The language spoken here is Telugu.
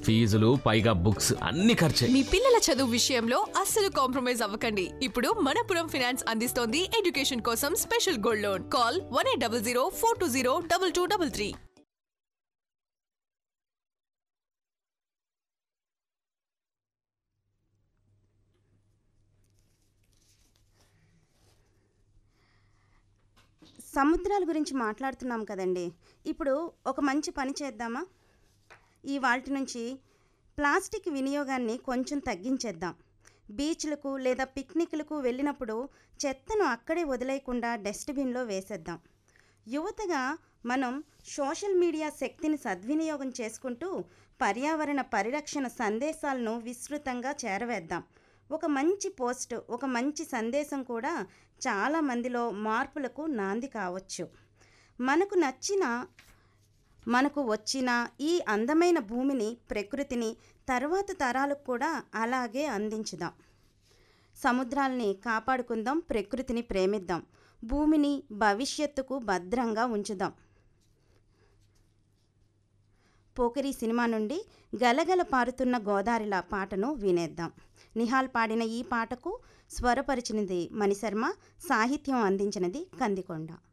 ఫీజులు పైగా బుక్స్ అన్ని ఖర్చే మీ పిల్లల చదువు విషయంలో అస్సలు కాంప్రమైజ్ అవ్వకండి ఇప్పుడు మనపురం ఫినాన్స్ అందిస్తోంది ఎడ్యుకేషన్ కోసం special gold loan call one eight double zero four two zero double two double three సముద్రాల గురించి మాట్లాడుతున్నాం కదండి ఇప్పుడు ఒక మంచి పని చేద్దామా ఈ వాటి నుంచి ప్లాస్టిక్ వినియోగాన్ని కొంచెం తగ్గించేద్దాం బీచ్లకు లేదా పిక్నిక్లకు వెళ్ళినప్పుడు చెత్తను అక్కడే వదిలేయకుండా డస్ట్బిన్లో వేసేద్దాం యువతగా మనం సోషల్ మీడియా శక్తిని సద్వినియోగం చేసుకుంటూ పర్యావరణ పరిరక్షణ సందేశాలను విస్తృతంగా చేరవేద్దాం ఒక మంచి పోస్ట్ ఒక మంచి సందేశం కూడా చాలా మందిలో మార్పులకు నాంది కావచ్చు మనకు నచ్చిన మనకు వచ్చిన ఈ అందమైన భూమిని ప్రకృతిని తర్వాత తరాలకు కూడా అలాగే అందించుదాం సముద్రాల్ని కాపాడుకుందాం ప్రకృతిని ప్రేమిద్దాం భూమిని భవిష్యత్తుకు భద్రంగా ఉంచుదాం పోకిరి సినిమా నుండి గలగల పారుతున్న గోదారిల పాటను వినేద్దాం నిహాల్ పాడిన ఈ పాటకు స్వరపరిచినది మణిశర్మ సాహిత్యం అందించినది కందికొండ